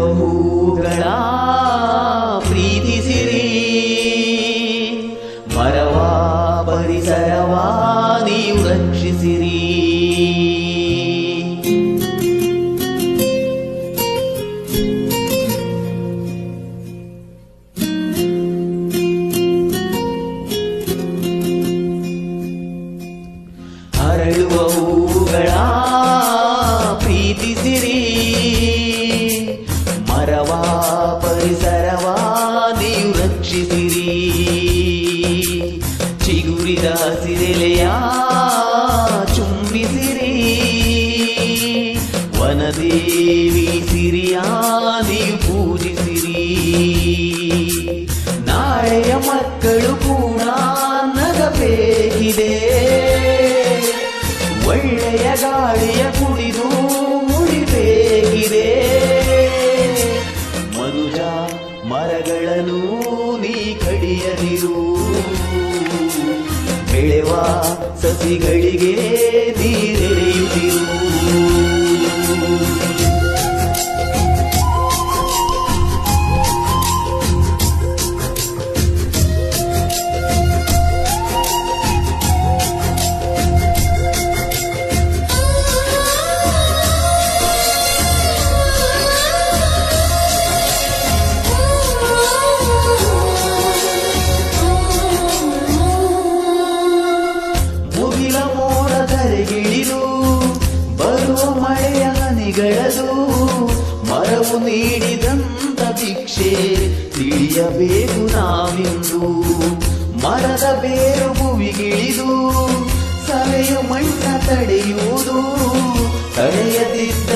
ಹೂಗಳ ಪ್ರೀತಿಸಿರಿ ಮರವ ಪರಿಸರವ ನೀವು ರಕ್ಷಿಸಿರಿ ಅರಳುವ ಹೂಗಳ ಪ್ರೀತಿಸಿರಿ ಮರವ ಪರಿಸರವ ನೀವು ರಕ್ಷಿಸಿರಿ ಚಿಗುರಿದ ಸಿರೆಲೆಯ ಚುಂಬಿಸಿರಿ ವನದೇವಿ ಸಿರಿಯ ನೀವು ಪೂಜಿಸಿರಿ ನಾಳೆಯ ಮಕ್ಕಳು ಕೂಡ ನಗಬೇಕಿದೆ ಒಳ್ಳೆಯ ಗಾಳಿಯ ಕುಡಿದು ಉಳಿಬೇಕಿದೆ ಮನುಜ ಮರಗಳನ್ನು ನೀ ಕಡಿಯದಿರು ಬೆಳೆವ ಸಸಿಗಳಿಗೆ ನೀರೆರೆಯುತ್ತಿರು ಮುಗಿಲ ಮೋಡ ಧರೆಗಿಳಿದು ಬರುವ ಮಳೆಯ ಹನಿಗಳದು ಮರವು ನೀಡಿದಂತ ಭಿಕ್ಷೆ ತಿಳಿಯಬೇಕು ನಾವಿಂದು ಮರದ ಬೇರು ಭುವಿಗಿಳಿದು ಸವೆಯು ಮಣ್ಣ ತಡೆಯುವುದು ತಡೆಯದಿದ್ದ